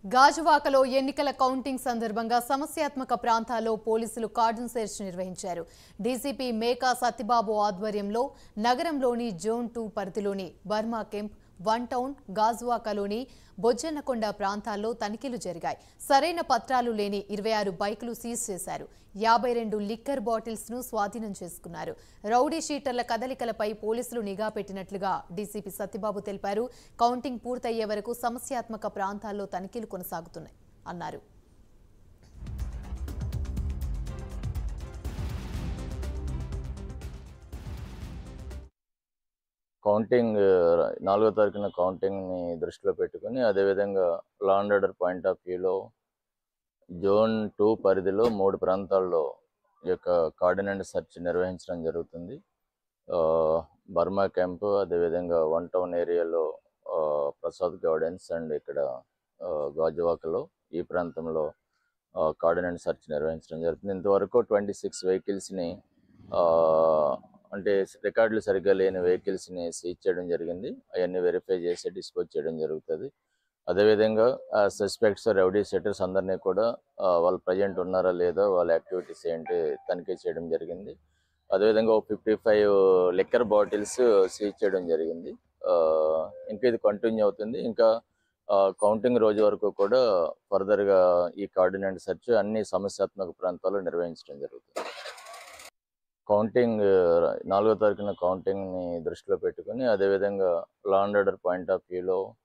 గాజువాకలో ఎన్నికల కౌంటింగ్ సందర్భంగా సమస్యాత్మక ప్రాంతాల్లో పోలీసులు కార్డన్ సెర్చ్ నిర్వహించారు డీసీపీ మేకా సత్యబాబు ఆధ్వర్యంలో నగరంలోని జోన్ టూ పరిధిలోని బర్మా కెంప్ వన్ టౌన్ గాజువాకలోని బొజ్జన్నకొండ ప్రాంతాల్లో తనిఖీలు జరిగాయి సరైన పత్రాలు లేని ఇరవై ఆరు బైకులు సీజ్ చేశారు యాభై రెండు లిక్కర్ బాటిల్స్ ను స్వాధీనం చేసుకున్నారు రౌడీ షీటర్ల కదలికలపై పోలీసులు నిఘా పెట్టినట్లుగా డీసీపీ సత్యబాబు తెలిపారు కౌంటింగ్ పూర్తయ్యే వరకు సమస్యాత్మక ప్రాంతాల్లో తనిఖీలు కొనసాగుతున్నాయి అన్నారు కౌంటింగ్ ఆ, నాలుగో తారీఖున కౌంటింగ్ని దృష్టిలో పెట్టుకుని అదేవిధంగా law and order point of వ్యూలో జోన్ టూ పరిధిలో మూడు ప్రాంతాల్లో ఈ యొక్క కార్డినెంట్ సెర్చ్ నిర్వహించడం జరుగుతుంది ఆ, బర్మా క్యాంపు అదేవిధంగా వన్ టౌన్ ఏరియాలో ఆ, ప్రసాద్ గార్డెన్స్ అండ్ ఇక్కడ ఆ, గాజువాకలో ఈ ప్రాంతంలో కార్డినెంట్ సెర్చ్ నిర్వహించడం జరుగుతుంది ఇంతవరకు ట్వంటీ సిక్స్ వెహికల్స్ని అంటే రికార్డులు సరిగ్గా లేని వెహికల్స్ని సీజ్ చేయడం జరిగింది అవన్నీ వెరిఫై చేసి డిస్పోజ్ చేయడం జరుగుతుంది అదేవిధంగా సస్పెక్ట్స్ రౌడీ సెటర్స్ అందరినీ కూడా ఆ, వాళ్ళు ప్రజెంట్ ఉన్నారా లేదా వాళ్ళ యాక్టివిటీస్ ఏంటి తనిఖీ చేయడం జరిగింది అదేవిధంగా ఒక fifty five liquor bottles seize చేయడం జరిగింది ఆ, ఇంకా ఇది కంటిన్యూ అవుతుంది ఇంకా కౌంటింగ్ రోజు వరకు కూడా ఫర్దర్గా ఈ కార్డినెంట్ సెర్చ్ అన్ని సమస్యాత్మక ప్రాంతాల్లో నిర్వహించడం జరుగుతుంది కౌంటింగ్ ఆ, నాలుగో తారీఖున కౌంటింగ్ని దృష్టిలో పెట్టుకుని అదేవిధంగా law and order point of వ్యూలో